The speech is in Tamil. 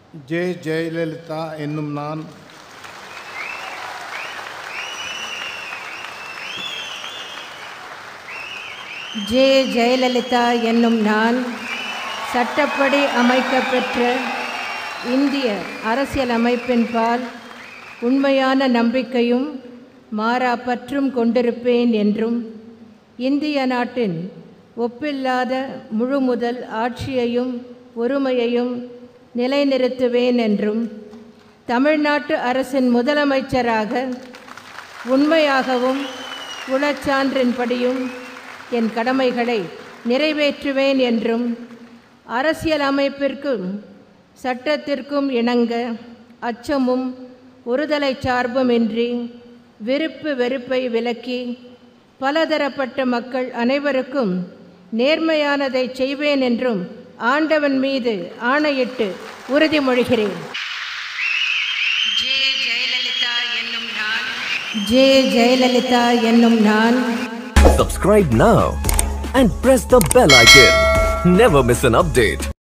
ஜே ஜெயலலிதா என்னும் நான் ஜே ஜெயலலிதா என்னும் நான் சட்டப்படி அமைக்கப்பெற்ற இந்திய அரசியலமைப்பின் பால் உண்மையான நம்பிக்கையும் மாறா பற்றும் கொண்டிருப்பேன் என்றும் இந்திய நாட்டின் ஒப்பில்லாத முழுமுதல் ஆட்சியையும் ஒருமையையும் நிலைநிறுத்துவேன் என்றும் தமிழ்நாட்டு அரசின் முதலமைச்சராக உண்மையாகவும் குணச்சான்றின்படியும் என் கடமைகளை நிறைவேற்றுவேன் என்றும் அரசியல் அமைப்பிற்கும் சட்டத்திற்கும் இணங்க அச்சமும் ஒருதலை சார்புமின்றி விருப்பு வெறுப்பை விலக்கி பலதரப்பட்ட மக்கள் அனைவருக்கும் நேர்மையானதை செய்வேன் என்றும் ஆண்டவன் மீது ஆணையிட்டு உறுதிமொழிகிறேன் ஜே ஜெயலலிதா என்னும் நான் ஜே ஜெயலலிதா என்னும் நான் Subscribe now and press the bell icon. Never miss an update.